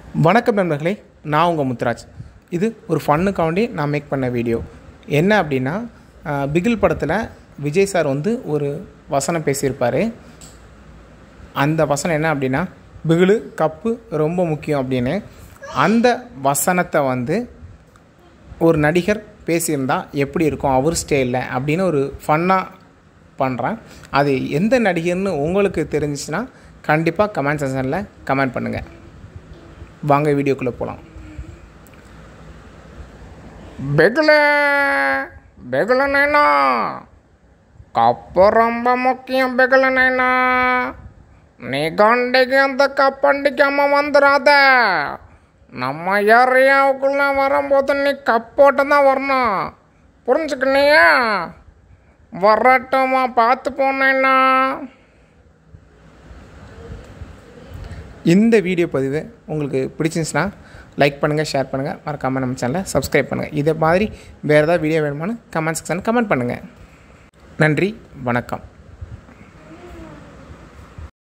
வணக்கம் நண்பர்களே நான் உங்கள் முத்துராஜ் இது ஒரு ஃபன்னுக்காண்டி நான் மேக் பண்ண வீடியோ என்ன அப்படின்னா அஹ், பிகில் படத்தில் விஜய் சார் வந்து ஒரு வசனம் பேசியிருப்பார் அந்த வசனம் என்ன அப்படின்னா பிகிலு கப்பு ரொம்ப முக்கியம் அப்படின்னு அந்த வசனத்தை வந்து ஒரு நடிகர் பேசியிருந்தா எப்படி இருக்கும் அவர் ஸ்டைலில் அப்படின்னு ஒரு ஃபன்னாக பண்ணுறேன் அது எந்த நடிகர்னு உங்களுக்கு தெரிஞ்சிச்சுன்னா கண்டிப்பாக கமெண்ட் செக்ஷனில் கமெண்ட் பண்ணுங்கள் வாங்க வீடியோக்குள்ளே போகலாம் బిగులే బిగులనైనా కప్పు రొంబ ముఖ్యం బిగులనైనా நீ கண்டிக்கு அந்த கப்பண்டிக்காம வந்துடாத நம்ம ஏரியாவுக்குள்ள வரும்போது நீ கப்போட்டு தான் வரணும் புரிஞ்சுக்கலையா வரட்டுமா பார்த்து போனேன்னா இந்த வீடியோ பதிவு உங்களுக்கு பிடிச்சிருந்துச்சுன்னா லைக் பண்ணுங்கள் ஷேர் பண்ணுங்கள் மறக்காமல் நம்ம சேனலை சப்ஸ்கிரைப் பண்ணுங்கள் இதே மாதிரி வேறு ஏதாவது வீடியோ வேணுமானு கமெண்ட் செக்ஷனில் கமெண்ட் பண்ணுங்கள் நன்றி வணக்கம்